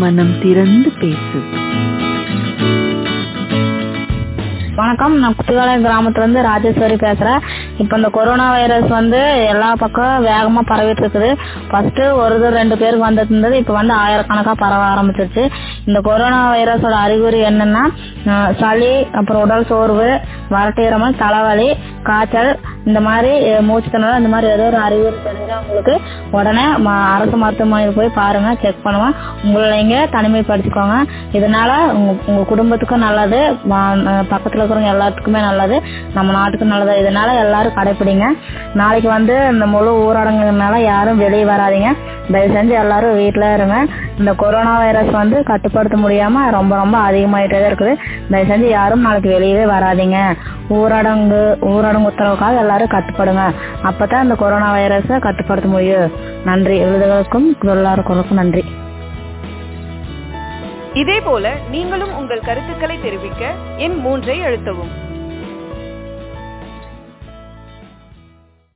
மனம் திறந்து பேசு வணக்கம் நான் குட்டிவாளையம் கிராமத்துல இருந்து ராஜேஸ்வரி பேசுறேன் இப்ப இந்த கொரோனா வைரஸ் வந்து எல்லா பக்கம் வேகமா பரவிட்டு இருக்குது ஃபர்ஸ்ட் ஒரு இது ரெண்டு பேருக்கு வந்துட்டு இருந்தது இப்ப வந்து ஆயிரக்கணக்கா பரவ ஆரம்பிச்சிருச்சு இந்த கொரோனா வைரஸோட அறிகுறி என்னன்னா அஹ், சளி அப்புறம் உடல் சோர்வு வறட்டிரமல் தலைவலி காய்ச்சல் இந்த மாதிரி அஹ், மூச்சு திணறல் இந்த மாதிரி ஏதோ ஒரு அறிகுறி தெரிஞ்சா உங்களுக்கு உடனே ம- அரசு மருத்துவமனையில் போய் பாருங்க செக் பண்ணுவோம் உங்களை நீங்க தனிமைப்படுத்திக்கோங்க இதனால உங்க உங்க குடும்பத்துக்கும் நல்லது வா- அஹ் பக்கத்துல இருக்கிறவங்க எல்லாத்துக்குமே நல்லது நம்ம நாட்டுக்கும் நல்லது இதனால எல்லாரும் கடைப்பிடிங்க நாளைக்கு வந்து இந்த முழு ஊரடங்குனால யாரும் வெளியே வராதீங்க தயவு செஞ்சு எல்லாரும் வீட்டுல இருங்க இந்த கொரோனா வைரஸ் வந்து கட்டுப்படுத்த முடியாம ரொம்ப ரொம்ப அதிகமாயிட்டே தான் இருக்குது தயவு செஞ்சு யாரும் நாளைக்கு வெளியவே வராதீங்க ஊரடங்கு ஊரடங்கு உத்தரவுக்காக எல்லாரும் கட்டுப்படுங்க அப்பதான் இந்த கொரோனா வைரஸை கட்டுப்படுத்த முடியும் நன்றி விருதுகளுக்கும் எல்லாருக்கும் நன்றி இதே போல நீங்களும் உங்கள் கருத்துக்களை தெரிவிக்க எண் மூன்றை அழுத்தவும்